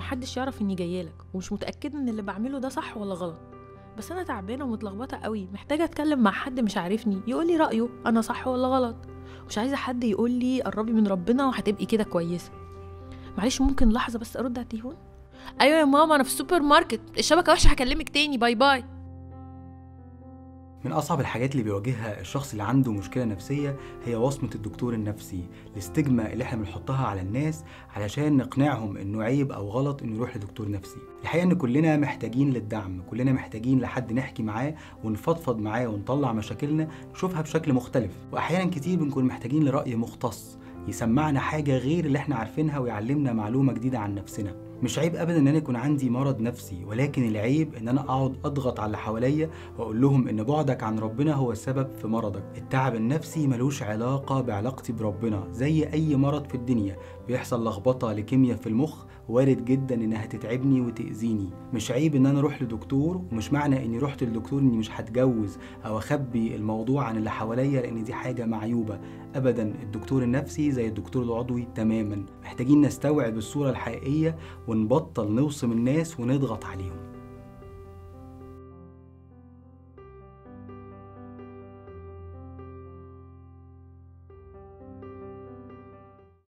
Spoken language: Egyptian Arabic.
محدش يعرف اني جايالك ومش متاكده ان اللي بعمله ده صح ولا غلط بس انا تعبانه ومتلخبطه قوي محتاجه اتكلم مع حد مش عارفني يقول لي رايه انا صح ولا غلط مش عايزه حد يقول لي قربي من ربنا وهتبقي كده كويسه معلش ممكن لحظه بس ارد على التليفون ايوه يا ماما انا في السوبر ماركت الشبكه وحشه هكلمك تاني باي باي من أصعب الحاجات اللي بيواجهها الشخص اللي عنده مشكلة نفسية هي وصمة الدكتور النفسي الاستجمة اللي احنا بنحطها على الناس علشان نقنعهم انه عيب او غلط انه يروح لدكتور نفسي الحقيقة ان كلنا محتاجين للدعم كلنا محتاجين لحد نحكي معاه ونفضفض معاه ونطلع مشاكلنا نشوفها بشكل مختلف واحيانا كتير بنكون محتاجين لرأي مختص يسمعنا حاجة غير اللي احنا عارفينها ويعلمنا معلومة جديدة عن نفسنا مش عيب ابدا ان انا يكون عندي مرض نفسي ولكن العيب ان انا اقعد اضغط على اللي حواليا واقول لهم ان بعدك عن ربنا هو السبب في مرضك التعب النفسي ملوش علاقة بعلاقتي بربنا زي اي مرض في الدنيا بيحصل لخبطة لكيمياء في المخ وارد جدا انها تتعبني وتأذيني مش عيب ان انا اروح لدكتور ومش معنى اني رحت للدكتور اني مش هتجوز او اخبي الموضوع عن اللي حواليا لان دي حاجة معيوبة ابدا الدكتور النفسي زي الدكتور العضوي تماما محتاجين نستوعب الصورة الحقيقية ونبطل نوصم الناس ونضغط عليهم